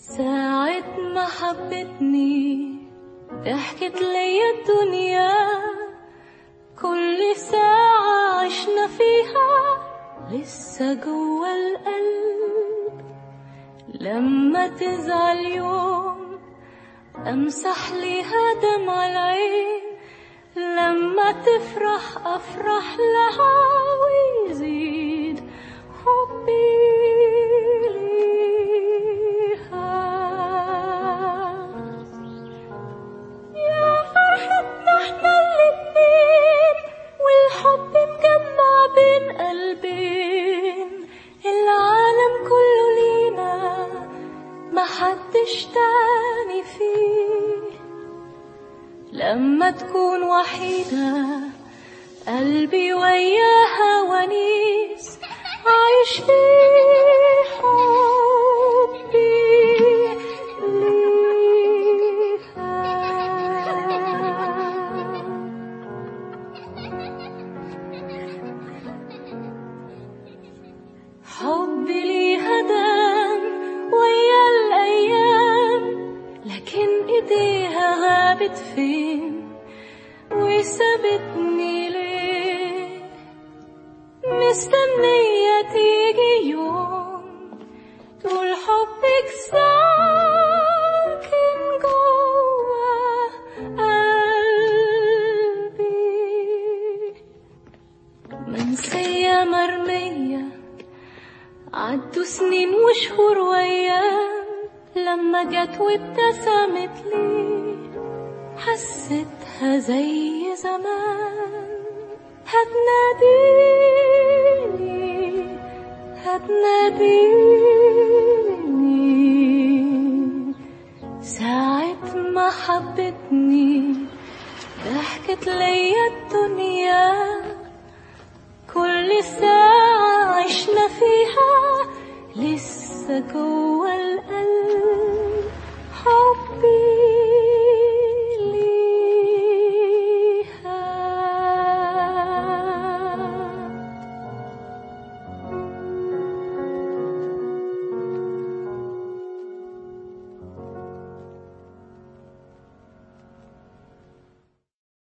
ساعة ما حبتني ضحكت لي الدنيا كل ساعة عشنا فيها لسه جوا القلب لما تزعل يوم أمسح ليها دمع العين لما تفرح أفرح لها ويزيد حبي ليها يا فرحتنا احنا الاتنين والحب مجمع بين قلبين العالم كله لينا محدش تاني فيه لما تكون وحيدة قلبي وياها ونيس عايش ليه حبي ليها حبي ليها دام ويا الأيام لكن إيديها غابت فين وسابتني ليه مستنية تيجي يوم طول حبك ساكن جوا قلبي منسية مرمية عدوا سنين وشهور وأيام لما جت وابتسمت لي حسيتها زي زمان هتناديني هتناديني ساعة ما حبتني ضحكت ليا الدنيا كل ساعة عشنا فيها لسه جوا القلب